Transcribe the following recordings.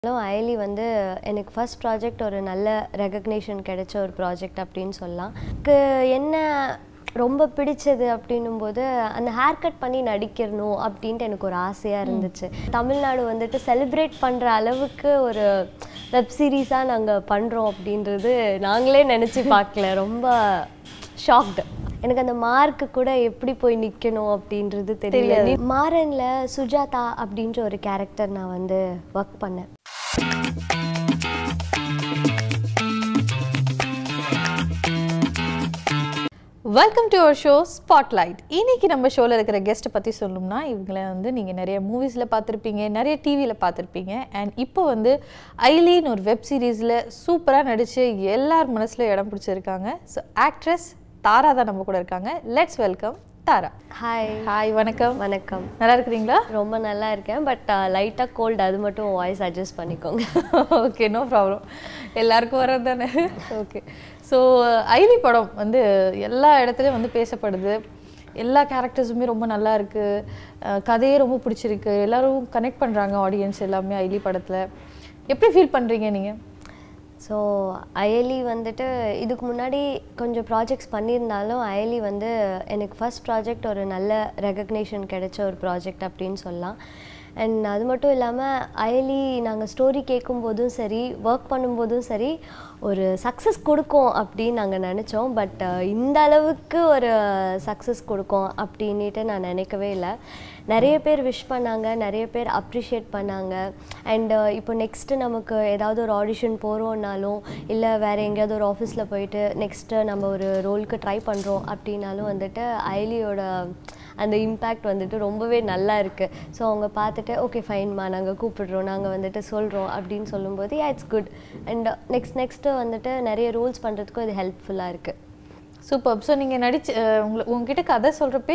hello Ayali வந்து எனக்கு first project ஒரு நல்ல ரெகக்னேஷன் கிடைச்ச ஒரு ப்ராஜெக்ட் அப்படின்னு சொல்லலாம் எனக்கு என்ன ரொம்ப பிடிச்சது அப்படின்னும்போது அந்த ஹேர் கட் பண்ணி நடிக்கிறணும் அப்படின்ட்டு எனக்கு ஒரு ஆசையாக இருந்துச்சு தமிழ்நாடு வந்துட்டு செலிப்ரேட் பண்ணுற அளவுக்கு ஒரு வெப் சீரிஸாக நாங்கள் பண்ணுறோம் அப்படின்றது நாங்களே நினச்சி பார்க்கல ரொம்ப ஷாக்டு எனக்கு அந்த மார்க்கு கூட எப்படி போய் நிற்கணும் அப்படின்றது தெரியல மாறன்ல சுஜாதா அப்படின்ற ஒரு கேரக்டர் நான் வந்து ஒர்க் பண்ணேன் welcome to our show spotlight இன்னைக்கு நம்ம ஷோவில் இருக்கிற கெஸ்ட்டை பற்றி சொல்லணும்னா இவங்களை வந்து நீங்கள் நிறைய மூவிஸில் பார்த்துருப்பீங்க நிறைய டிவியில் பார்த்துருப்பீங்க அண்ட் இப்போ வந்து ஐலின்னு ஒரு வெப் சீரிஸில் சூப்பராக நடித்து எல்லார் மனசுல இடம் பிடிச்சிருக்காங்க ஸோ ஆக்ட்ரஸ் தாரா தான் நம்ம கூட இருக்காங்க let's welcome Tara hi hi வணக்கம் வணக்கம் நல்லா இருக்கிறீங்களா ரொம்ப நல்லா இருக்கேன் பட் லைட்டாக கோல்டு அது மட்டும் வாய்ஸ் அட்ஜஸ்ட் பண்ணிக்கோங்க ஓகே நோ ப்ராப்ளம் எல்லாருக்கும் வர்றது தானே ஓகே ஸோ ஐவி படம் வந்து எல்லா இடத்துலையும் வந்து பேசப்படுது எல்லா கேரக்டர்ஸுமே ரொம்ப நல்லா இருக்கு அஹ் கதையே ரொம்ப பிடிச்சிருக்கு எல்லாரும் கனெக்ட் பண்ணுறாங்க ஆடியன்ஸ் எல்லாமே ஐலி படத்தில் எப்படி ஃபீல் பண்ணுறீங்க நீங்கள் ஸோ அயலி வந்துட்டு இதுக்கு முன்னாடி கொஞ்சம் ப்ராஜெக்ட்ஸ் பண்ணியிருந்தாலும் அயலி வந்து எனக்கு ஃபர்ஸ்ட் ப்ராஜெக்ட் ஒரு நல்ல ரெகக்னேஷன் கிடைச்ச ஒரு ப்ராஜெக்ட் அப்படின்னு சொல்லலாம் அண்ட் அது மட்டும் இல்லாமல் அயலி நாங்கள் ஸ்டோரி கேட்கும்போதும் சரி ஒர்க் பண்ணும்போதும் சரி ஒரு சக்ஸஸ் கொடுக்கும் அப்படின்னு நாங்கள் நினச்சோம் பட் இந்த அளவுக்கு ஒரு சக்ஸஸ் கொடுக்கும் அப்படின்ட்டு நான் நினைக்கவே இல்லை நிறைய பேர் விஷ் பண்ணாங்க நிறைய பேர் அப்ரிஷியேட் பண்ணாங்க அண்ட் இப்போ நெக்ஸ்ட்டு நமக்கு ஏதாவது ஒரு ஆடிஷன் போகிறோம்னாலும் இல்லை வேறு எங்கேயாவது ஒரு ஆஃபீஸில் போயிட்டு நெக்ஸ்ட்டு நம்ம ஒரு ரோலுக்கு ட்ரை பண்ணுறோம் அப்படின்னாலும் வந்துட்டு ஐலியோட அந்த இம்பேக்ட் வந்துட்டு ரொம்பவே நல்லா இருக்குது ஸோ அவங்க பார்த்துட்டு ஓகே ஃபைன்மா நாங்கள் கூப்பிடுறோம் நாங்கள் வந்துட்டு சொல்கிறோம் அப்படின்னு சொல்லும்போது yeah it's good and next next வந்துட்டு நிறைய ரோல்ஸ் பண்ணுறதுக்கும் இது ஹெல்ப்ஃபுல்லாக இருக்குது சூப்பர் ஸோ நீங்கள் நடிச்சு அஹ் உங்களை உங்ககிட்ட கதை சொல்கிறப்பே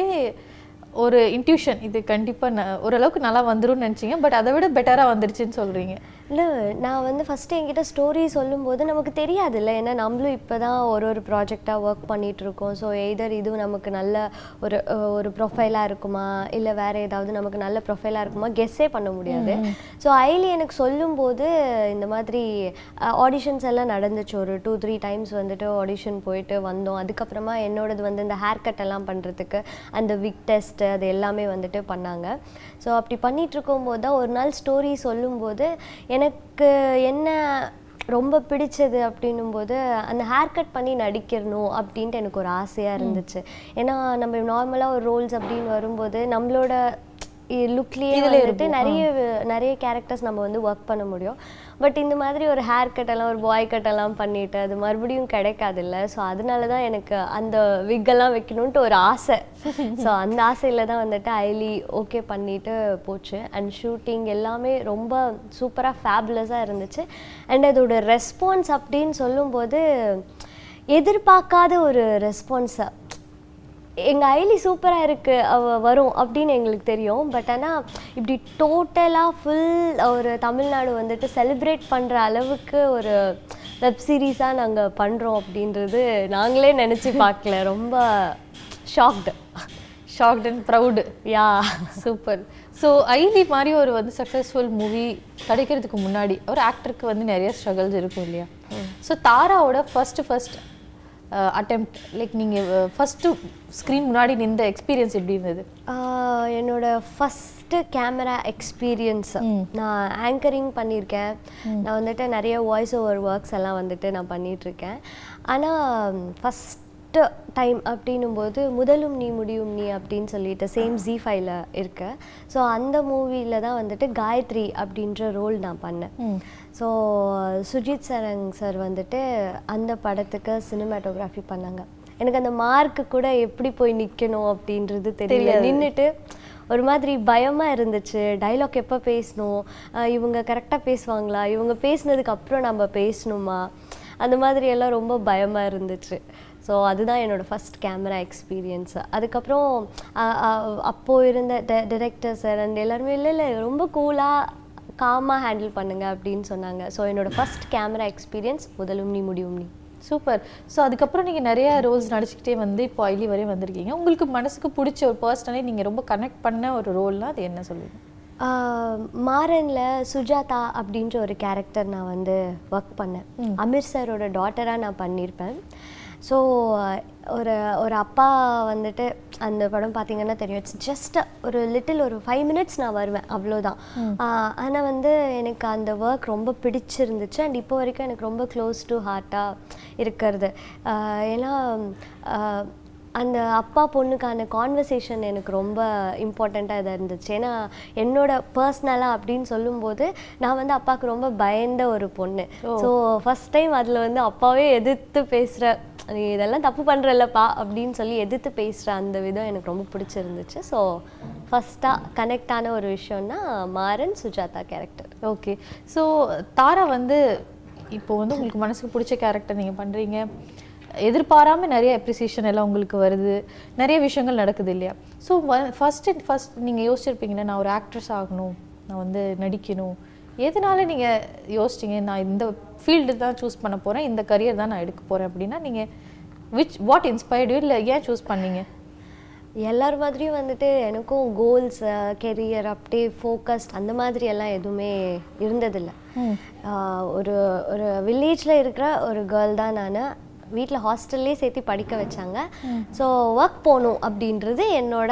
ஒரு இன்ட்யூஷன் இது கண்டிப்பாக ஓரளவுக்கு நல்லா வந்துரும்னு நினச்சிங்க பட் அதை விட பெட்டராக வந்துருச்சுன்னு சொல்கிறீங்க இல்லை நான் வந்து ஃபஸ்ட்டு என்கிட்ட ஸ்டோரி சொல்லும்போது நமக்கு தெரியாதுல்ல ஏன்னா நம்மளும் இப்போ தான் ஒரு ஒரு ப்ராஜெக்டாக ஒர்க் பண்ணிகிட்ருக்கோம் ஸோ எய்தர் இது நமக்கு நல்ல ஒரு அஹ், ஒரு ப்ரொஃபைலாக இருக்குமா இல்லை வேறு ஏதாவது நமக்கு நல்ல ப்ரொஃபைலாக இருக்குமா கெஸ்ஸே பண்ண முடியாது ஸோ ஐலி எனக்கு சொல்லும்போது இந்த மாதிரி ஆடிஷன்ஸ் எல்லாம் நடந்துச்சு ஒரு டூ த்ரீ டைம்ஸ் வந்துட்டு ஆடிஷன் போயிட்டு வந்தோம் அதுக்கப்புறமா என்னோடது வந்து இந்த ஹேர் கட் எல்லாம் பண்ணுறதுக்கு அந்த விக் டெஸ்ட் அது எல்லாமே வந்துட்டு பண்ணாங்க ஸோ அப்படி பண்ணிட்டு இருக்கும்போது தான் ஒரு நாள் ஸ்டோரி சொல்லும்போது எனக்கு என்ன ரொம்ப பிடிச்சது அப்படின்னும்போது அந்த ஹேர் கட் பண்ணி நடிக்கிறணும் அப்படின்ட்டு எனக்கு ஒரு ஆசையாக இருந்துச்சு ஏன்னா நம்ம நார்மலாக ஒரு ரோல்ஸ் அப்படின்னு வரும்போது நம்மளோட லுக்லேயே வந்துட்டு நிறைய நிறைய கேரக்டர்ஸ் நம்ம வந்து ஒர்க் பண்ண முடியும் பட் இந்த மாதிரி ஒரு ஹேர் கட் எல்லாம் ஒரு பாய் கட் எல்லாம் பண்ணிட்டு அது மறுபடியும் கிடைக்காதுல்ல ஸோ அதனால தான் எனக்கு அந்த விக்கெல்லாம் வைக்கணுன்ட்டு ஒரு ஆசை ஸோ அந்த ஆசையில் தான் வந்துட்டு ஐலி ஓகே பண்ணிட்டு போச்சு அண்ட் ஷூட்டிங் எல்லாமே ரொம்ப சூப்பராக ஃபேபுலஸாக இருந்துச்சு அண்ட் அதோட ரெஸ்பான்ஸ் அப்படின்னு சொல்லும்போது எதிர்பார்க்காத ஒரு ரெஸ்பான்ஸை எங்கள் ஐலி சூப்பராக இருக்குது அவ வரும் அப்படின்னு எங்களுக்கு தெரியும் பட் ஆனால் இப்படி டோட்டலாக ஃபுல் ஒரு தமிழ்நாடு வந்துட்டு செலிப்ரேட் பண்ணுற அளவுக்கு ஒரு வெப் சீரிஸாக நாங்கள் பண்ணுறோம் அப்படின்றது நாங்களே நினச்சி பார்க்கல ரொம்ப shocked shocked and proud yeah super so ஐலி மாதிரி ஒரு வந்து சக்ஸஸ்ஃபுல் மூவி கிடைக்கிறதுக்கு முன்னாடி ஒரு ஆக்டருக்கு வந்து நிறைய ஸ்ட்ரகிள்ஸ் இருக்கும் இல்லையா ஸோ தாராவோட ஃபர்ஸ்ட் ஃபர்ஸ்ட் அட்டெம்ப்ட் லைக் நீங்கள் ஃபஸ்ட்டு ஸ்க்ரீன் முன்னாடி நின்ற எக்ஸ்பீரியன்ஸ் எப்படி இருந்தது ஆஹ் என்னோட ஃபஸ்ட்டு கேமரா எக்ஸ்பீரியன்ஸ் நான் ஆங்கரிங் பண்ணியிருக்கேன் நான் வந்துட்டு நிறைய வாய்ஸ் ஓவர் ஒர்க்ஸ் எல்லாம் வந்துட்டு நான் பண்ணிகிட்ருக்கேன் ஆனால் ஃபஸ்ட்டு டைம் அப்படின்னும்போது முதலும் நீ முடியும் நீ அப்படின்னு சொல்லிட்டு சேம் ஜி ஃபைவ்ல இருக்க ஸோ அந்த மூவியில் தான் வந்துட்டு காயத்ரி அப்படின்ற ரோல் நான் பண்ணேன் ஸோ சுஜித் சரங் சார் வந்துட்டு அந்த படத்துக்கு சினிமாட்டோகிராஃபி பண்ணாங்க எனக்கு அந்த மார்க்கு கூட எப்படி போய் நிற்கணும் அப்படின்றது தெரியல நின்றுட்டு ஒரு மாதிரி பயமாக இருந்துச்சு டைலாக் எப்போ பேசணும் அஹ் இவங்க கரெக்டாக பேசுவாங்களா இவங்க பேசுனதுக்கு அப்புறம் நம்ம பேசணுமா அந்த மாதிரி எல்லாம் ரொம்ப பயமாக இருந்துச்சு ஸோ அதுதான் என்னோடய ஃபஸ்ட் கேமரா எக்ஸ்பீரியன்ஸ் அதுக்கப்புறம் அஹ் அஹ் அப்போ இருந்த டிரெக்டர் சார் அண்ட் எல்லாருமே இல்லை இல்லை ரொம்ப கூலாக காமாக ஹேண்டில் பண்ணுங்க அப்படின்னு சொன்னாங்க ஸோ என்னோட ஃபர்ஸ்ட் கேமரா எக்ஸ்பீரியன்ஸ் முதலும் நீ முடியும் நீ சூப்பர் ஸோ அதுக்கப்புறம் நீங்கள் நிறைய ரோல்ஸ் நடிச்சுக்கிட்டே வந்து இப்போ ஐலி வரையும் வந்திருக்கீங்க உங்களுக்கு மனசுக்கு பிடிச்ச ஒரு பர்சனலே நீங்கள் ரொம்ப கனெக்ட் பண்ண ஒரு ரோல்னால் அது என்ன சொல்லுவீங்க மாறனில் சுஜாதா அப்படின்ற ஒரு கேரக்டர் நான் வந்து ஒர்க் பண்ணேன் அமீர் சாரோட டாட்டராக நான் பண்ணியிருப்பேன் ஸோ ஒரு ஒரு அப்பா வந்துட்டு அந்த படம் பார்த்தீங்கன்னா தெரியும் இட்ஸ் ஜஸ்ட் ஒரு லிட்டில் ஒரு ஃபைவ் மினிட்ஸ் நான் வருவேன் அவ்வளோதான் ஆனால் வந்து எனக்கு அந்த ஒர்க் ரொம்ப பிடிச்சிருந்துச்சு அண்ட் இப்போ வரைக்கும் எனக்கு ரொம்ப க்ளோஸ் டு ஹார்ட்டாக இருக்கிறது ஆஹ் ஏன்னா ஆஹ் அந்த அப்பா பொண்ணுக்கான கான்வர்சேஷன் எனக்கு ரொம்ப இம்பார்ட்டண்ட்டாக இதாக இருந்துச்சு ஏன்னா என்னோட பர்சனலாக அப்படின்னு சொல்லும்போது நான் வந்து அப்பாவுக்கு ரொம்ப பயந்த ஒரு பொண்ணு ஸோ ஃபஸ்ட் டைம் அதில் வந்து அப்பாவே எதிர்த்து பேசுகிற நீ இதெல்லாம் தப்பு பண்ணுறல்லப்பா அப்படின்னு சொல்லி எதிர்த்து பேசுகிற அந்த விதம் எனக்கு ரொம்ப பிடிச்சிருந்துச்சு ஸோ ஃபஸ்ட்டாக கனெக்ட் ஆன ஒரு விஷயம்னா Maran Sujatha character okay so Tara வந்து இப்போ வந்து உங்களுக்கு மனசுக்கு பிடிச்ச கேரக்டர் நீங்கள் பண்ணுறீங்க எதிர்பாராம நிறைய அப்ரிசியேஷன் எல்லாம் உங்களுக்கு வருது நிறைய விஷயங்கள் நடக்குது இல்லையா ஸோ ஃபர்ஸ்ட் அண்ட் ஃபர்ஸ்ட் நீங்கள் யோசிச்சிருப்பீங்களே நான் ஒரு ஆக்ட்ரஸ் ஆகணும் நான் வந்து நடிக்கணும் எதனால நீங்கள் யோசிச்சிங்க நான் இந்த ஃபீல்டு தான் சூஸ் பண்ண போகிறேன் இந்த கரியர் தான் நான் எடுக்க போகிறேன் அப்படின்னா நீங்கள் விச் வாட் இன்ஸ்பயர்டு இல்லை ஏன் சூஸ் பண்ணீங்க எல்லார் மாதிரியும் வந்துட்டு எனக்கும் கோல்ஸ் கெரியர் அப்படியே ஃபோக்கஸ்ட் அந்த மாதிரி எல்லாம் எதுவுமே இருந்ததில்லை ஆஹ் ஒரு ஒரு வில்லேஜில் இருக்கிற ஒரு கேர்ள் தான் நான் வீட்டில் ஹாஸ்டல்லே சேர்த்து படிக்க வச்சாங்க ஸோ ஒர்க் போகணும் அப்படின்றது என்னோட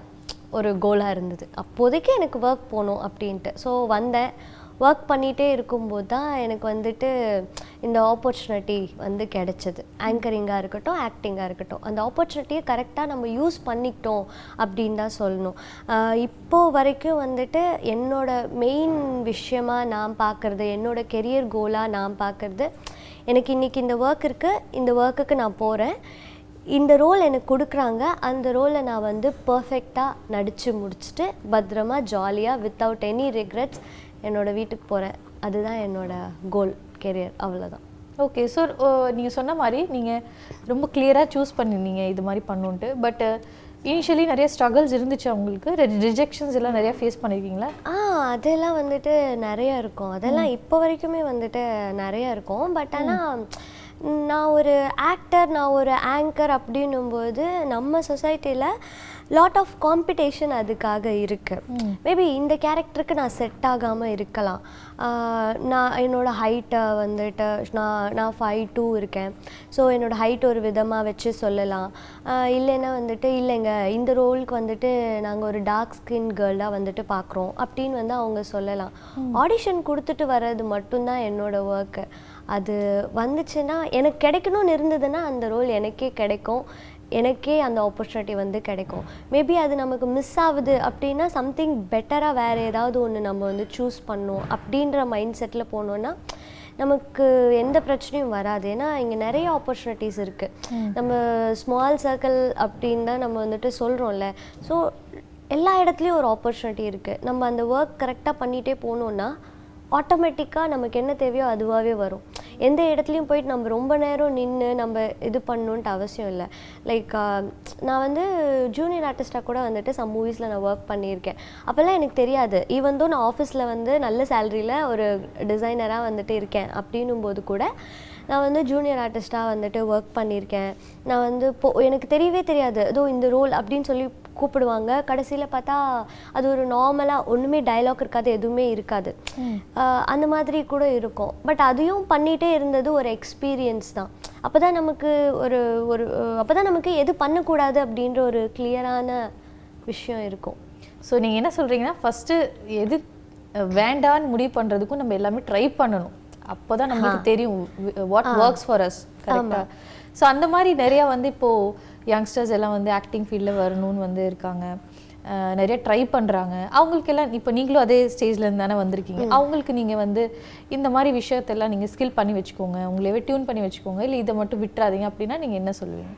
ஒரு கோலாக இருந்தது அப்போதைக்கு எனக்கு ஒர்க் போகணும் அப்படின்ட்டு ஸோ வந்தேன் ஒர்க் பண்ணிகிட்டே இருக்கும்போது தான் எனக்கு வந்துட்டு இந்த ஆப்பர்ச்சுனிட்டி வந்து கிடைச்சது ஆங்கரிங்காக இருக்கட்டும் ஆக்டிங்காக இருக்கட்டும் அந்த ஆப்பர்ச்சுனிட்டியை கரெக்டாக நம்ம யூஸ் பண்ணிக்கிட்டோம் அப்படின்னு தான் சொல்லணும் ஆஹ் இப்போ வரைக்கும் வந்துட்டு என்னோட மெயின் விஷயமா நான் பார்க்குறது என்னோட கெரியர் கோலாக நான் பார்க்குறது எனக்கு இன்றைக்கி இந்த ஒர்க் இருக்குது இந்த ஒர்க்குக்கு நான் போகிறேன் இந்த ரோல் எனக்கு கொடுக்குறாங்க அந்த ரோலை நான் வந்து பர்ஃபெக்டாக நடித்து முடிச்சுட்டு பத்திரமா ஜாலியாக வித்தவுட் எனி ரிக்ரெட்ஸ் என்னோட வீட்டுக்கு போகிறேன் அதுதான் என்னோட கோல் கெரியர் அவ்வளோதான் ஓகே ஸோ நீங்கள் சொன்ன மாதிரி நீங்கள் ரொம்ப கிளியராக சூஸ் பண்ணிருந்தீங்க இது மாதிரி பண்ணுன்ட்டு பட் இனிஷியலி நிறைய ஸ்ட்ரகிள்ஸ் இருந்துச்சு உங்களுக்கு ரிஜெக்ஷன்ஸ் எல்லாம் நிறைய ஃபேஸ் பண்ணியிருக்கீங்களா ஆ அதெல்லாம் வந்துட்டு நிறைய இருக்கும் அதெல்லாம் இப்போ வரைக்குமே வந்துட்டு நிறைய இருக்கும் பட் ஆனால் நான் ஒரு ஆக்டர் நான் ஒரு ஆங்கர் அப்படின்னும்போது நம்ம சொசைட்டியில் லாட் ஆஃப் காம்படிஷன் அதுக்காக இருக்குது மேபி இந்த கேரக்டருக்கு நான் செட் ஆகாமல் இருக்கலாம் ஆஹ் நான் என்னோட ஹைட்டை வந்துட்டு நான் நான் ஃபைவ் டூ இருக்கேன் ஸோ என்னோட ஹைட் ஒரு விதமாக வச்சு சொல்லலாம் ஆஹ் இல்லைன்னா வந்துட்டு இல்லைங்க இந்த ரோலுக்கு வந்துட்டு நாங்கள் ஒரு டார்க் ஸ்கின் கேர்ளாக வந்துட்டு பார்க்குறோம் அப்படின்னு வந்து அவங்க சொல்லலாம் ஆடிஷன் கொடுத்துட்டு வர்றது மட்டும்தான் என்னோட ஒர்க்கு அது வந்துச்சுன்னா எனக்கு கிடைக்கணும்னு இருந்ததுன்னா அந்த ரோல் எனக்கே கிடைக்கும் எனக்கே அந்த ஆப்பர்ச்சுனிட்டி வந்து கிடைக்கும் மேபி அது நமக்கு மிஸ் ஆகுது அப்படின்னா சம்திங் பெட்டராக வேறு ஏதாவது ஒன்று நம்ம வந்து சூஸ் பண்ணணும் அப்படின்ற மைண்ட் செட்டில் போனோன்னா நமக்கு எந்த பிரச்சனையும் வராது ஏன்னா இங்கே நிறைய ஆப்பர்ச்சுனிட்டிஸ் இருக்குது நம்ம ஸ்மால் சர்க்கிள் அப்படின்னு தான் நம்ம வந்துட்டு சொல்கிறோம்ல ஸோ எல்லா இடத்துலையும் ஒரு ஆப்பர்ச்சுனிட்டி இருக்குது நம்ம அந்த ஒர்க் கரெக்டாக பண்ணிகிட்டே போனோன்னா ஆட்டோமேட்டிக்காக நமக்கு என்ன தேவையோ அதுவாகவே வரும் எந்த இடத்துலையும் போயிட்டு நம்ம ரொம்ப நேரம் நின்று நம்ம இது பண்ணணுன்ட்டு அவசியம் இல்லை லைக் நான் வந்து ஜூனியர் ஆர்டிஸ்ட்டாக கூட வந்துட்டு சம் மூவிஸில் நான் ஒர்க் பண்ணியிருக்கேன் அப்போல்லாம் எனக்கு தெரியாது ஈவன் தோ நான் ஆஃபீஸில் வந்து நல்ல சேலரியில் ஒரு டிசைனராக வந்துட்டு இருக்கேன் அப்படின்னும் போது கூட நான் வந்து ஜூனியர் ஆர்டிஸ்ட்டாக வந்துட்டு ஒர்க் பண்ணியிருக்கேன் நான் வந்து போ எனக்கு தெரியவே தெரியாது ஏதோ இந்த ரோல் அப்படின்னு சொல்லி கூப்பிடுவாங்க கடைசியில் பார்த்தா அது ஒரு நார்மலாக ஒன்றுமே டயலாக் இருக்காது எதுவுமே இருக்காது ஆஹ் அந்த மாதிரி கூட இருக்கும் பட் அதையும் பண்ணிகிட்டே இருந்தது ஒரு எக்ஸ்பீரியன்ஸ் தான் அப்போ தான் நமக்கு ஒரு ஒரு அப்போ தான் நமக்கு எது பண்ணக்கூடாது அப்படின்ற ஒரு கிளியரான விஷயம் இருக்கும் ஸோ நீங்கள் என்ன சொல்கிறீங்கன்னா ஃபஸ்ட்டு எது அஹ், வேண்டான்னு முடிவு பண்ணுறதுக்கும் நம்ம எல்லாமே ட்ரை பண்ணணும் அப்போ தான் நமக்கு தெரியும் வாட் ஒர்க்ஸ் ஃபார் அஸ் கரெக்டாக ஸோ அந்த மாதிரி நிறையா வந்து இப்போது யங்ஸ்டர்ஸ் எல்லாம் வந்து ஆக்டிங் ஃபீல்டில் வரணும்னு வந்து இருக்காங்க அஹ், நிறைய ட்ரை பண்ணுறாங்க அவங்களுக்கெல்லாம் இப்போ நீங்களும் அதே ஸ்டேஜ்லேருந்து தானே வந்திருக்கீங்க அவங்களுக்கு நீங்கள் வந்து இந்த மாதிரி விஷயத்தெல்லாம் நீங்கள் ஸ்கில் பண்ணி வச்சுக்கோங்க உங்களையவே டியூன் பண்ணி வச்சுக்கோங்க இல்லை இதை மட்டும் விட்டுறாதீங்க அப்படின்னா நீங்கள் என்ன சொல்லுவீங்க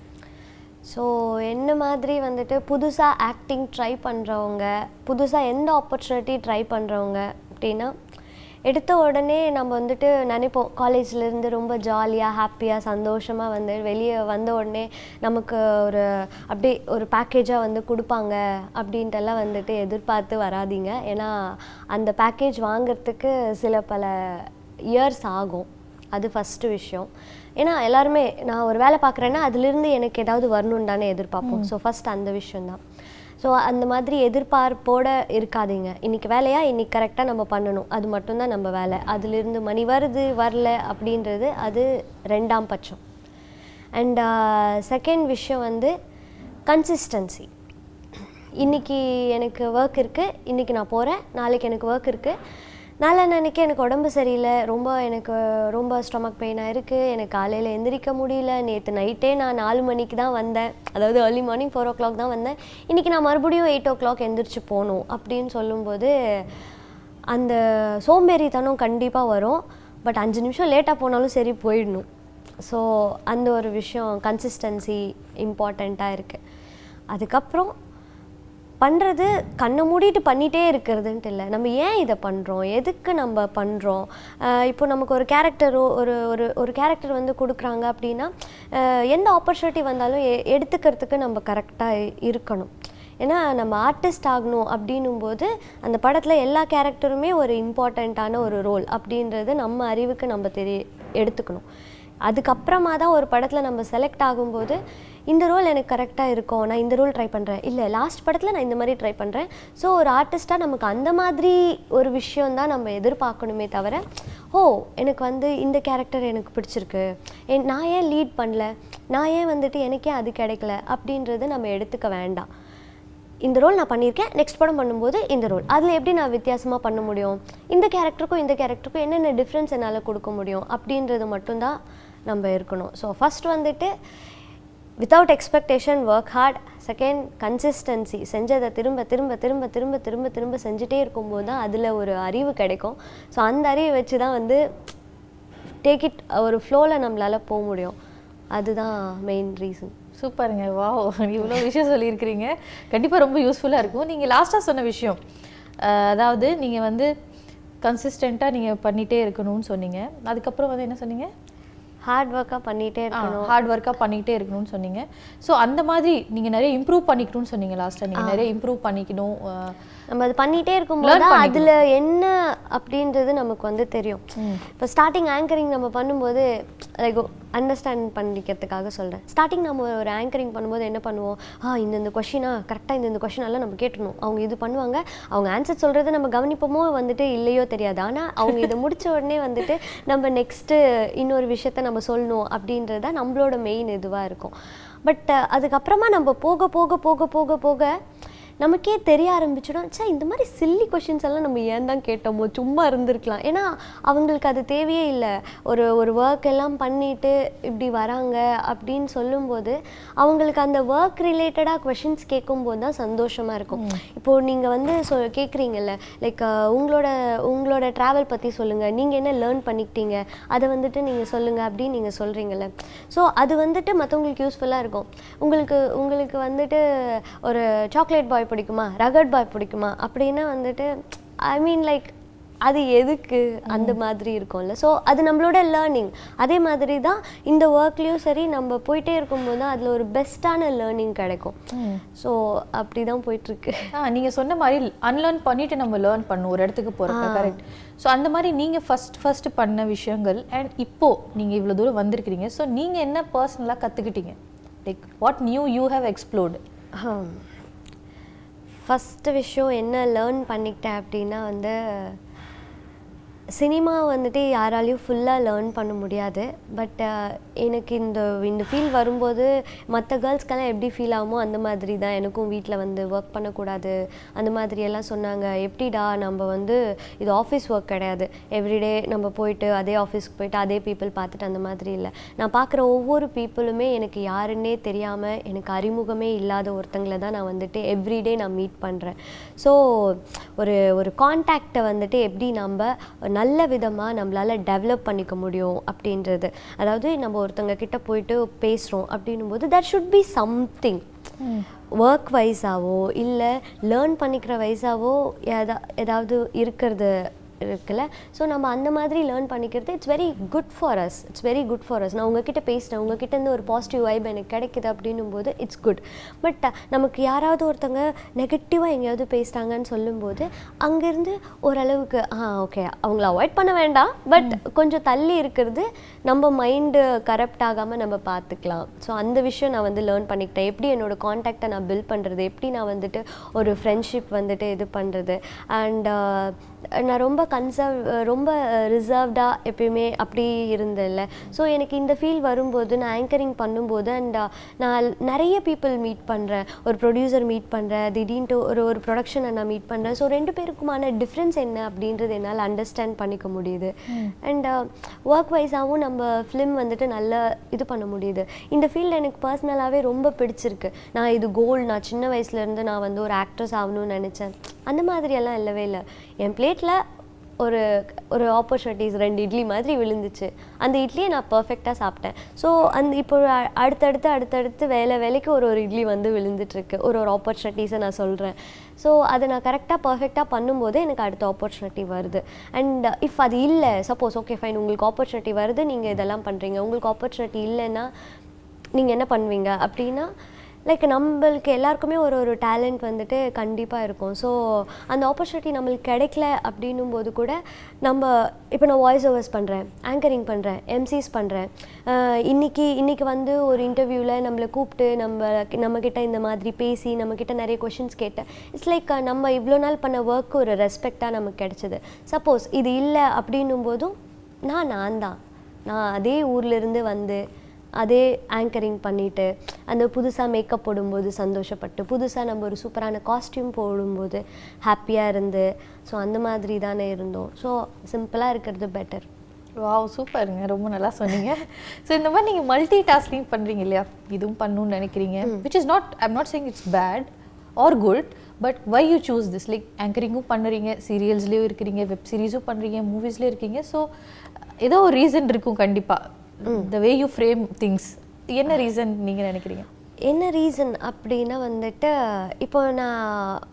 ஸோ என்ன மாதிரி வந்துட்டு புதுசாக ஆக்டிங் ட்ரை பண்ணுறவங்க புதுசாக எந்த ஆப்பர்ச்சுனிட்டி ட்ரை பண்ணுறவங்க அப்படின்னா எடுத்த உடனே நம்ம வந்துட்டு நினைப்போம் காலேஜ்லேருந்து ரொம்ப ஜாலியாக ஹாப்பியாக சந்தோஷமாக வந்து வெளியே வந்த உடனே நமக்கு ஒரு அப்படியே ஒரு பேக்கேஜாக வந்து கொடுப்பாங்க அப்படின்ட்டெல்லாம் வந்துட்டு எதிர்பார்த்து வராதீங்க ஏன்னா அந்த பேக்கேஜ் வாங்குறதுக்கு சில பல இயர்ஸ் ஆகும் அது ஃபஸ்ட்டு விஷயம் ஏன்னா எல்லாருமே நான் ஒரு வேலை பார்க்குறேன்னா அதுலேருந்து எனக்கு ஏதாவது வரணும்னு தானே எதிர்பார்ப்போம் ஸோ ஃபஸ்ட் அந்த விஷயம்தான் ஸோ அந்த மாதிரி எதிர்பார்ப்போட இருக்காதீங்க இன்னைக்கு வேலையா இன்னைக்கு கரெக்டாக நம்ம பண்ணணும் அது மட்டும்தான் நம்ம வேலை அதிலிருந்து மணி வருது வரல அப்படின்றது அது ரெண்டாம் பட்சம் அண்ட் செகண்ட் விஷயம் வந்து கன்சிஸ்டன்சி இன்னைக்கு எனக்கு ஒர்க் இருக்குது இன்னைக்கு நான் போகிறேன் நாளைக்கு எனக்கு ஒர்க் இருக்குது நாளை அன்னைக்கு எனக்கு உடம்பு சரியில்லை ரொம்ப எனக்கு ரொம்ப ஸ்டொமக் பெயினாக இருக்குது எனக்கு காலையில் எந்திரிக்க முடியல நேற்று நைட்டே நான் நாலு மணிக்கு தான் வந்தேன் அதாவது early morning four o'clock தான் வந்தேன் இன்றைக்கி நான் மறுபடியும் எயிட் ஓ கிளாக் எந்திரிச்சு போகணும் அப்படின்னு சொல்லும்போது அந்த சோம்பேறித்தனம் கண்டிப்பாக வரும் பட் அஞ்சு நிமிஷம் லேட்டாக போனாலும் சரி போயிடணும் ஸோ அந்த ஒரு விஷயம் கன்சிஸ்டன்சி இம்பார்ட்டண்ட்டாக இருக்குது அதுக்கப்புறம் பண்ணுறது கண்ணை மூடிட்டு பண்ணிகிட்டே இருக்கிறதுன்ட்டு இல்லை நம்ம ஏன் இதை பண்ணுறோம் எதுக்கு நம்ம பண்ணுறோம் இப்போ நமக்கு ஒரு கேரக்டரோ ஒரு ஒரு ஒரு கேரக்டர் வந்து கொடுக்குறாங்க அப்படின்னா அஹ் எந்த ஆப்பர்ச்சுனிட்டி வந்தாலும் எ எடுத்துக்கிறதுக்கு நம்ம கரெக்டாக இருக்கணும் ஏன்னா நம்ம ஆர்டிஸ்ட் ஆகணும் அப்படின்னும் போது அந்த படத்தில் எல்லா கேரக்டருமே ஒரு இம்பார்ட்டண்ட்டான ஒரு ரோல் அப்படின்றது நம்ம அறிவுக்கு நம்ம தெரிய எடுத்துக்கணும் அதுக்கப்புறமா தான் ஒரு படத்தில் நம்ம செலக்ட் ஆகும்போது இந்த ரோல் எனக்கு கரெக்டாக இருக்கும் நான் இந்த ரோல் ட்ரை பண்ணுறேன் இல்லை லாஸ்ட் படத்தில் நான் இந்த மாதிரி ட்ரை பண்ணுறேன் ஸோ ஒரு ஆர்டிஸ்ட்டாக நமக்கு அந்த மாதிரி ஒரு விஷயம் தான் நம்ம எதிர்பார்க்கணுமே தவிர ஓ எனக்கு வந்து இந்த கேரக்டர் எனக்கு பிடிச்சிருக்கு என் நான் ஏன் லீட் பண்ணல நான் ஏன் வந்துட்டு எனக்கே அது கிடைக்கல அப்படின்றது நம்ம எடுத்துக்க வேண்டாம் இந்த ரோல் நான் பண்ணியிருக்கேன் நெக்ஸ்ட் படம் பண்ணும்போது இந்த ரோல் அதில் எப்படி நான் வித்தியாசமாக பண்ண முடியும் இந்த கேரக்டருக்கும் இந்த கேரக்டருக்கும் என்னென்ன டிஃப்ரென்ஸ் என்னால் கொடுக்க முடியும் அப்படின்றது மட்டும்தான் நம்ம இருக்கணும் ஸோ ஃபஸ்ட் வந்துட்டு without expectation work hard second consistency செஞ்சதை திரும்ப திரும்ப திரும்ப திரும்ப திரும்ப திரும்ப செஞ்சுட்டே இருக்கும்போது தான் அதில் ஒரு அறிவு கிடைக்கும் ஸோ அந்த அறிவை வச்சு தான் வந்து டேக் இட் ஒரு ஃப்ளோவில் நம்மளால் போக முடியும் அதுதான் மெயின் ரீசன் சூப்பருங்க வாவ் இவ்வளோ விஷயம் சொல்லியிருக்கிறீங்க கண்டிப்பாக ரொம்ப யூஸ்ஃபுல்லாக இருக்கும் நீங்கள் லாஸ்ட்டாக சொன்ன விஷயம் அஹ், அதாவது நீங்கள் வந்து கன்சிஸ்டண்ட்டாக நீங்கள் பண்ணிகிட்டே இருக்கணும்னு சொன்னீங்க அதுக்கப்புறம் வந்து என்ன சொன்னீங்க ஹார்ட் ஒர்க்காக பண்ணிகிட்டே இருக்கணும் ஹார்ட் ஒர்க்காக பண்ணிக்கிட்டே இருக்கணும்னு சொன்னீங்க ஸோ அந்த மாதிரி நீங்கள் நிறைய இம்ப்ரூவ் பண்ணிக்கணும்னு சொன்னீங்க லாஸ்ட்டாக நீங்கள் நிறைய இம்ப்ரூவ் பண்ணிக்கணும் அஹ், நம்ம அது பண்ணிகிட்டே இருக்கும்போது தான் அதில் என்ன அப்படின்றது நமக்கு வந்து தெரியும் இப்போ ஸ்டார்டிங் ஆங்கரிங் நம்ம பண்ணும்போது லைக் அண்டர்ஸ்டாண்ட் பண்ணிக்கிறதுக்காக சொல்கிறேன் ஸ்டார்டிங் நம்ம ஒரு ஆங்கரிங் பண்ணும்போது என்ன பண்ணுவோம் ஆ இந்த இந்த கொஷினா கரெக்டாக இந்த இந்த கொஷின் எல்லாம் நம்ம கேட்டணும் அவங்க இது பண்ணுவாங்க அவங்க ஆன்சர் சொல்கிறது நம்ம கவனிப்போமோ வந்துட்டு இல்லையோ தெரியாது ஆனால் அவங்க இதை முடிச்ச உடனே வந்துட்டு நம்ம நெக்ஸ்ட்டு இன்னொரு விஷயத்த நம்ம சொல்லணும் அப்படின்றது தான் நம்மளோட மெயின் இதுவாக இருக்கும் பட் அதுக்கப்புறமா நம்ம போக போக போக போக போக நமக்கே தெரிய ஆரம்பிச்சிடும் ச்சே இந்த மாதிரி சில்லி கொஷின்ஸ் எல்லாம் நம்ம ஏன் தான் கேட்டோமோ சும்மா இருந்திருக்கலாம் ஏன்னா அவங்களுக்கு அது தேவையே இல்லை ஒரு ஒரு ஒர்க் எல்லாம் பண்ணிட்டு இப்படி வராங்க அப்படின்னு சொல்லும்போது அவங்களுக்கு அந்த ஒர்க் ரிலேட்டடாக கொஷின்ஸ் கேட்கும்போது தான் சந்தோஷமாக இருக்கும் இப்போது நீங்கள் வந்து சொ கேட்குறீங்கல்ல லைக் உங்களோட உங்களோட ட்ராவல் பற்றி சொல்லுங்கள் நீங்கள் என்ன லேர்ன் பண்ணிக்கிட்டீங்க அதை வந்துட்டு நீங்கள் சொல்லுங்கள் அப்படின்னு நீங்கள் சொல்கிறீங்கல்ல ஸோ அது வந்துட்டு மற்றவங்களுக்கு யூஸ்ஃபுல்லாக இருக்கும் உங்களுக்கு உங்களுக்கு வந்துட்டு ஒரு சாக்லேட் பாய் பிடிக்குமா ரகட் பாய் பிடிக்குமா அப்படின்னா வந்துட்டு ஐ மீன் லைக் அது எதுக்கு அந்த மாதிரி இருக்கும்ல ஸோ அது நம்மளோட லேர்னிங் அதே மாதிரி தான் இந்த ஒர்க்லேயும் சரி நம்ம போயிட்டே இருக்கும்போது தான் அதில் ஒரு பெஸ்ட்டான லேர்னிங் கிடைக்கும் ஸோ அப்படி தான் போயிட்டுருக்கு ஆ நீங்கள் சொன்ன மாதிரி அன்லேர்ன் பண்ணிட்டு நம்ம லேர்ன் பண்ணும் ஒரு இடத்துக்கு போகிறப்ப கரெக்ட் ஸோ அந்த மாதிரி நீங்கள் ஃபஸ்ட் ஃபர்ஸ்ட் பண்ண விஷயங்கள் அண்ட் இப்போ நீங்கள் இவ்வளோ தூரம் வந்திருக்கிறீங்க ஸோ நீங்கள் என்ன பர்சனலாக கற்றுக்கிட்டீங்க like what new you have explored first விஷயம் என்ன லேர்ன் பண்ணிக்கிட்டேன் அப்படின்னா வந்து சினிமா வந்துட்டு யாராலையும் ஃபுல்லாக லேர்ன் பண்ண முடியாது பட் எனக்கு இந்த இந்த ஃபீல் வரும்போது மற்ற கேர்ள்ஸ்க்கெல்லாம் எப்படி ஃபீல் ஆகுமோ அந்த மாதிரி தான் எனக்கும் வீட்டில் வந்து ஒர்க் பண்ணக்கூடாது அந்த மாதிரி எல்லாம் சொன்னாங்க எப்படிடா நம்ம வந்து இது ஆஃபீஸ் ஒர்க் கிடையாது எவ்ரிடே நம்ம போயிட்டு அதே ஆஃபீஸ்க்கு போயிட்டு அதே பீப்புள் பார்த்துட்டு அந்த மாதிரி இல்லை நான் பார்க்குற ஒவ்வொரு பீப்புளுமே எனக்கு யாருன்னே தெரியாமல் எனக்கு அறிமுகமே இல்லாத ஒருத்தங்களை தான் நான் வந்துட்டு எவ்ரிடே நான் மீட் பண்ணுறேன் ஸோ ஒரு ஒரு காண்டாக்டை வந்துட்டு எப்படி நம்ம நல்ல விதமாக நம்மளால் டெவலப் பண்ணிக்க முடியும் அப்படின்றது அதாவது நம்ம ஒருத்தங்க கிட்ட போயிட்டு பேசுகிறோம் அப்படின்னும் போது that should be something work வைஸாவோ இல்லை லேர்ன் பண்ணிக்கிற வைஸாவோ எதா ஏதாவது இருக்கிறது இருக்குல்ல ஸோ நம்ம அந்த மாதிரி லேர்ன் பண்ணிக்கிறது it's very good for us it's very good for us நான் உங்ககிட்ட பேசினேன் உங்ககிட்ட இருந்து ஒரு பாசிட்டிவ் வைப் எனக்கு கிடைக்குது அப்படின்னும் போது இட்ஸ் குட் பட் நமக்கு யாராவது ஒருத்தங்க நெகட்டிவாக எங்கேயாவது பேசுகிறாங்கன்னு சொல்லும்போது அங்கேருந்து ஓரளவுக்கு ஆ ஓகே அவங்கள அவாய்ட் பண்ண வேண்டாம் பட் கொஞ்சம் தள்ளி இருக்கிறது நம்ம மைண்டு கரப்ட் ஆகாமல் நம்ம பார்த்துக்கலாம் ஸோ அந்த விஷயம் நான் வந்து லேர்ன் பண்ணிக்கிட்டேன் எப்படி என்னோட காண்டாக்டை நான் பில்ட் பண்ணுறது எப்படி நான் வந்துட்டு ஒரு ஃப்ரெண்ட்ஷிப் வந்துட்டு இது பண்ணுறது அண்ட் நான் ரொம்ப கன்சர்வ் ரொம்ப ரிசர்வ்டாக எப்பயுமே அப்படி இருந்தேன்ல ஸோ எனக்கு இந்த ஃபீல் வரும்போது நான் ஆங்கரிங் பண்ணும்போது அண்ட் நான் நிறைய பீப்புள் மீட் பண்ணுறேன் ஒரு ப்ரொடியூசர் மீட் பண்ணுறேன் திடீர்னு ஒரு ஒரு ப்ரொடக்ஷனை நான் மீட் பண்ணுறேன் ஸோ ரெண்டு பேருக்குமான டிஃப்ரென்ஸ் என்ன அப்படின்றது என்னால் அண்டர்ஸ்டாண்ட் பண்ணிக்க முடியுது அண்ட் ஒர்க் வைஸாகவும் நம்ம ஃபிலிம் வந்துட்டு நல்லா இது பண்ண முடியுது இந்த ஃபீல்டு எனக்கு பர்சனலாகவே ரொம்ப பிடிச்சிருக்கு நான் இது கோல் நான் சின்ன வயசுலேருந்து நான் வந்து ஒரு ஆக்ட்ரஸ் ஆகணும்னு நினச்சேன் அந்த மாதிரியெல்லாம் இல்லவே இல்லை என் பிளேட்டில் ஒரு ஒரு ஆப்பர்ச்சுனிட்டிஸ் ரெண்டு இட்லி மாதிரி விழுந்துச்சு அந்த இட்லியை நான் பர்ஃபெக்டாக சாப்பிட்டேன் ஸோ அந்த இப்போ அ- அடுத்தடுத்து அடுத்தடுத்து வேலை வேலைக்கு ஒரு ஒரு இட்லி வந்து விழுந்துட்டுருக்கு ஒரு ஒரு ஆப்பர்ச்சுனிட்டிஸை நான் சொல்கிறேன் ஸோ அதை நான் கரெக்டாக பர்ஃபெக்டாக பண்ணும்போது எனக்கு அடுத்த ஆப்பர்ச்சுனிட்டி வருது அண்ட் இஃப் அது இல்லை சப்போஸ் ஓகே ஃபைன் உங்களுக்கு ஆப்பர்ச்சுனிட்டி வருது நீங்கள் இதெல்லாம் பண்ணுறீங்க உங்களுக்கு ஆப்பர்ச்சுனிட்டி இல்லைன்னா நீங்கள் என்ன பண்ணுவீங்க அப்படின்னா லைக் நம்மளுக்கு எல்லாருக்குமே ஒரு ஒரு டேலண்ட் வந்துட்டு கண்டிப்பாக இருக்கும் ஸோ அந்த ஆப்பர்ச்சுனிட்டி நம்மளுக்கு கிடைக்கல அப்படின்னும் போது கூட நம்ம இப்போ நான் வாய்ஸ் ஓவர்ஸ் பண்ணுறேன் ஆங்கரிங் பண்ணுறேன் எம்சிஸ் பண்ணுறேன் இன்னைக்கு இன்னைக்கு வந்து ஒரு இன்டர்வியூவில் நம்மளை கூப்பிட்டு நம்ம நம்மக்கிட்ட இந்த மாதிரி பேசி நம்மக்கிட்ட நிறைய கொஷின்ஸ் கேட்டேன் இட்ஸ் லைக் நம்ம இவ்வளோ நாள் பண்ண ஒர்க்கு ஒரு ரெஸ்பெக்டாக நமக்கு கிடைச்சது சப்போஸ் இது இல்லை அப்படின்னும் போதும் நான் நான் தான் நான் அதே ஊர்லேருந்து வந்து அதே ஆங்கரிங் பண்ணிட்டு அந்த புதுசாக மேக்கப் போடும்போது சந்தோஷப்பட்டு புதுசாக நம்ம ஒரு சூப்பரான காஸ்டியூம் போடும்போது ஹாப்பியாக இருந்து ஸோ அந்த மாதிரி தானே இருந்தோம் ஸோ சிம்பிளாக இருக்கிறது பெட்டர் வாவ் சூப்பருங்க ரொம்ப நல்லா சொன்னீங்க ஸோ இந்த மாதிரி நீங்கள் மல்டி டாஸ்கிங் பண்ணுறீங்க இல்லையா இதுவும் பண்ணணும்னு நினைக்கிறீங்க which is not I'm not saying it's bad or good but why you choose this like ஆங்கரிங்கும் பண்ணுறீங்க சீரியல்ஸ்லேயும் இருக்கிறீங்க வெப் சீரிஸும் பண்ணுறீங்க மூவிஸ்லேயும் இருக்கீங்க ஸோ ஏதோ ஒரு ரீசன் இருக்கும் கண்டிப்பாக the way you frame things என்ன ரீசன் நீங்கள் நினைக்கிறீங்க என்ன ரீசன் அப்படின்னா வந்துட்டு இப்போ நான்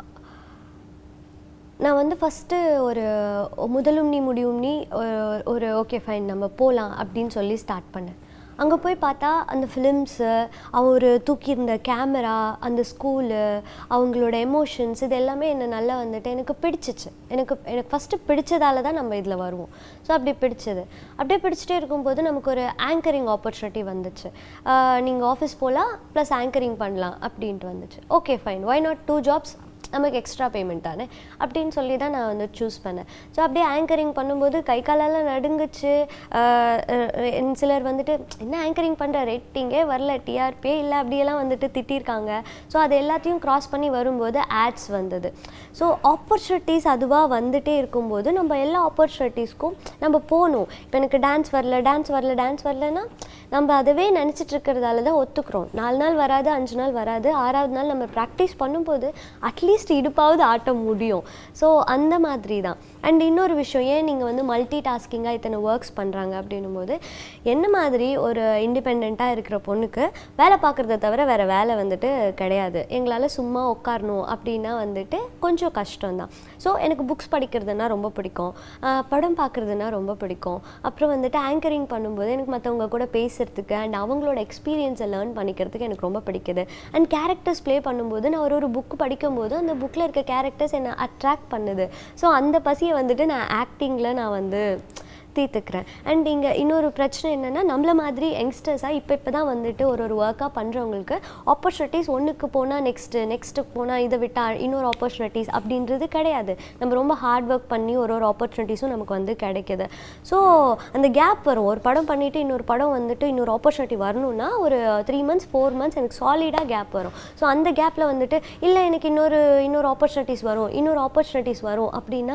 நான் வந்து ஃபஸ்ட்டு ஒரு முதலும் நீ முடியும் நீ ஒரு- ஒரு ஓகே ஃபைன் நம்ம போகலாம் அப்படின்னு சொல்லி ஸ்டார்ட் பண்ணேன் அங்கே போய் பார்த்தா அந்த ஃபிலிம்ஸு அவர் தூக்கியிருந்த கேமரா அந்த ஸ்கூலு அவங்களோட எமோஷன்ஸ் இது எல்லாமே என்னை நல்லா வந்துட்டு எனக்கு பிடிச்சிச்சு எனக்கு எனக்கு ஃபஸ்ட்டு பிடிச்சதால தான் நம்ம இதில் வருவோம் ஸோ அப்படி பிடிச்சது அப்படியே பிடிச்சிட்டே இருக்கும்போது நமக்கு ஒரு ஆங்கரிங் ஆப்பர்ச்சுனிட்டி வந்துச்சு நீங்கள் ஆஃபீஸ் போகலாம் ப்ளஸ் ஆங்கரிங் பண்ணலாம் அப்படின்ட்டு வந்துச்சு okay fine why not two jobs நமக்கு எக்ஸ்ட்ரா பேமெண்ட் தானே அப்படின்னு சொல்லி தான் நான் வந்து சூஸ் பண்ணேன் ஸோ அப்படியே ஆங்கரிங் பண்ணும்போது கை காலெல்லாம் நடுங்குச்சு ஆஹ் அஹ் என் சிலர் வந்துட்டு என்ன ஆங்கரிங் பண்ணுற ரேட்டிங்கே வரல டிஆர்பியே இல்லை அப்படியெல்லாம் வந்துட்டு திட்டியிருக்காங்க ஸோ அது எல்லாத்தையும் கிராஸ் பண்ணி வரும்போது ஆட்ஸ் வந்தது ஸோ ஆப்பர்ச்சுனிட்டிஸ் அதுவாக வந்துட்டே இருக்கும்போது நம்ம எல்லா ஆப்பர்ச்சுனிட்டிஸ்க்கும் நம்ம போகணும் இப்போ எனக்கு டான்ஸ் வரல டான்ஸ் வரல டான்ஸ் வரலன்னா நம்ம அதவே நினச்சிட்டு இருக்கிறதால தான் ஒத்துக்கிறோம் நாலு நாள் வராது அஞ்சு நாள் வராது ஆறாவது நாள் நம்ம ப்ராக்டிஸ் பண்ணும்போது அட்லீஸ்ட் இடுப்பாவது ஆட்ட முடியும் ஸோ அந்த மாதிரி தான் அண்ட் இன்னொரு விஷயம் ஏன் நீங்கள் வந்து மல்டி டாஸ்கிங்காக இத்தனை ஒர்க்ஸ் பண்ணுறாங்க அப்படின்னும் போது என்ன மாதிரி ஒரு இண்டிபெண்ட்டாக இருக்கிற பொண்ணுக்கு வேலை பார்க்குறத தவிர வேறு வேலை வந்துட்டு கிடையாது எங்களால் சும்மா உட்காரணும் அப்படின்னா வந்துட்டு கொஞ்சம் கஷ்டம்தான் ஸோ எனக்கு புக்ஸ் படிக்கிறதுனா ரொம்ப பிடிக்கும் ஆஹ் படம் பார்க்குறதுனா ரொம்ப பிடிக்கும் அப்புறம் வந்துட்டு ஆங்கரிங் பண்ணும்போது எனக்கு மற்றவங்க கூட பேசுறதுக்கு அண்ட் அவங்களோட எக்ஸ்பீரியன்ஸை லேர்ன் பண்ணிக்கிறதுக்கு எனக்கு ரொம்ப பிடிக்குது அண்ட் கேரக்டர்ஸ் ப்ளே பண்ணும்போது நான் ஒரு ஒரு புக் படிக்கும்போது அந்த புக்கில் இருக்க கேரக்டர்ஸ் என்னை அட்ராக்ட் பண்ணுது ஸோ அந்த பசியை வந்துட்டு நான் ஆக்டிங்கில் நான் வந்து தீர்த்துக்கிறேன் அண்ட் இங்கே இன்னொரு பிரச்சனை என்னென்னா நம்மள மாதிரி யங்ஸ்டர்ஸாக இப்போ இப்போ தான் வந்துட்டு ஒரு ஒரு ஒர்க்காக பண்ணுறவங்களுக்கு ஆப்பர்ச்சுனிட்டிஸ் ஒன்றுக்கு போனால் நெக்ஸ்ட்டு நெக்ஸ்ட்டுக்கு போனால் இதை விட்டால் இன்னொரு ஆப்பர்ச்சுனிட்டிஸ் அப்படின்றது கிடையாது நம்ம ரொம்ப ஹார்ட் ஒர்க் பண்ணி ஒரு ஒரு ஆப்பர்ச்சுனிட்டிஸும் நமக்கு வந்து கிடைக்குது ஸோ அந்த கேப் வரும் ஒரு படம் பண்ணிவிட்டு இன்னொரு படம் வந்துட்டு இன்னொரு ஆப்பர்ச்சுனிட்டி வரணும்னா ஒரு த்ரீ மந்த்ஸ் ஃபோர் மந்த்ஸ் எனக்கு சாலிடாக கேப் வரும் ஸோ அந்த கேப்பில் வந்துட்டு இல்லை எனக்கு இன்னொரு இன்னொரு ஆப்பர்ச்சுனிட்டிஸ் வரும் இன்னொரு ஆப்பர்ச்சுனிட்டிஸ் வரும் அப்படின்னா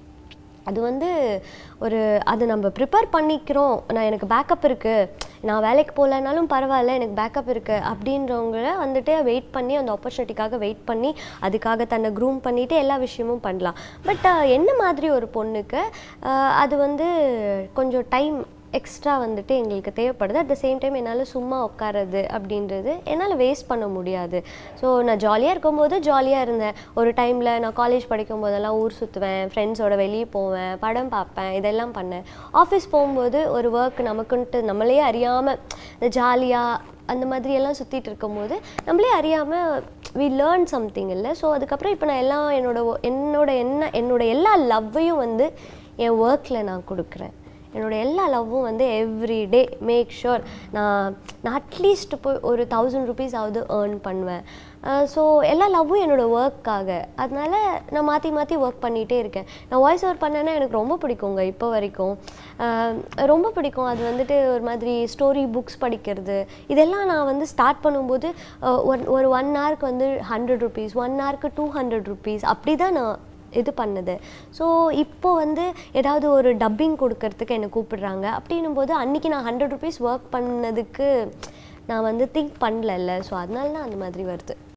அது வந்து ஒரு அது நம்ம ப்ரிப்பேர் பண்ணிக்கிறோம் நான் எனக்கு பேக்கப் இருக்குது நான் வேலைக்கு போகலனாலும் பரவாயில்ல எனக்கு பேக்கப் இருக்குது அப்படின்றவங்கள வந்துட்டு வெயிட் பண்ணி அந்த ஆப்பர்ச்சுனிட்டிக்காக வெயிட் பண்ணி அதுக்காக தன்னை க்ரூம் பண்ணிவிட்டு எல்லா விஷயமும் பண்ணலாம் பட் என்ன மாதிரி ஒரு பொண்ணுக்கு அஹ், அது வந்து கொஞ்சம் டைம் எக்ஸ்ட்ரா வந்துட்டு எங்களுக்கு தேவைப்படுது அட் த சேம் டைம் என்னால் சும்மா உட்காரது அப்படின்றது என்னால் வேஸ்ட் பண்ண முடியாது ஸோ நான் ஜாலியாக இருக்கும்போது ஜாலியாக இருந்தேன் ஒரு டைமில் நான் காலேஜ் படிக்கும் போதெல்லாம் ஊர் சுற்றுவேன் ஃப்ரெண்ட்ஸோட வெளியே போவேன் படம் பார்ப்பேன் இதெல்லாம் பண்ணேன் ஆஃபீஸ் போகும்போது ஒரு ஒர்க் நமக்குன்ட்டு நம்மளே அறியாமல் இந்த ஜாலியாக அந்த மாதிரி எல்லாம் சுற்றிட்டு இருக்கும்போது நம்மளே அறியாமல் வி லேர்ன் சம்திங் இல்லை ஸோ அதுக்கப்புறம் இப்போ நான் எல்லாம் என்னோட wo- என்னோட என்ன என்னோட எல்லா லவ்வையும் வந்து என் ஒர்க்கில் நான் கொடுக்குறேன் என்னோட எல்லா லவ்வும் வந்து எவ்ரி டே மேக் ஷுர் நான் நான் அட்லீஸ்ட் போய் ஒரு தௌசண்ட் ருபீஸ் ஆகுது ஏர்ன் பண்ணுவேன் ஸோ எல்லா லவ்வும் என்னோட ஒர்க்காக அதனால நான் மாற்றி மாற்றி ஒர்க் பண்ணிகிட்டே இருக்கேன் நான் வாய்ஸ் ஓவர் பண்ணேன்னா எனக்கு ரொம்ப பிடிக்குங்க இப்போ வரைக்கும் அஹ் ரொம்ப பிடிக்கும் அது வந்துட்டு ஒரு மாதிரி ஸ்டோரி புக்ஸ் படிக்கிறது இதெல்லாம் நான் வந்து ஸ்டார்ட் பண்ணும்போது அஹ் ஒன் ஒரு ஒன் ஹவருக்கு வந்து ஹண்ட்ரட் ருபீஸ் ஒன் ஹவருக்கு டூ ஹண்ட்ரட் ருபீஸ் அப்படி தான் நான் இது பண்ணுது ஸோ இப்போ வந்து ஏதாவது ஒரு டப்பிங் கொடுக்கறதுக்கு என்னை கூப்பிடுறாங்க அப்படின்னும் போது அன்றைக்கி நான் ஹண்ட்ரட் ருபீஸ் ஒர்க் பண்ணதுக்கு நான் வந்து திங்க் பண்ணலல்ல ஸோ அதனால தான் அந்த மாதிரி வருது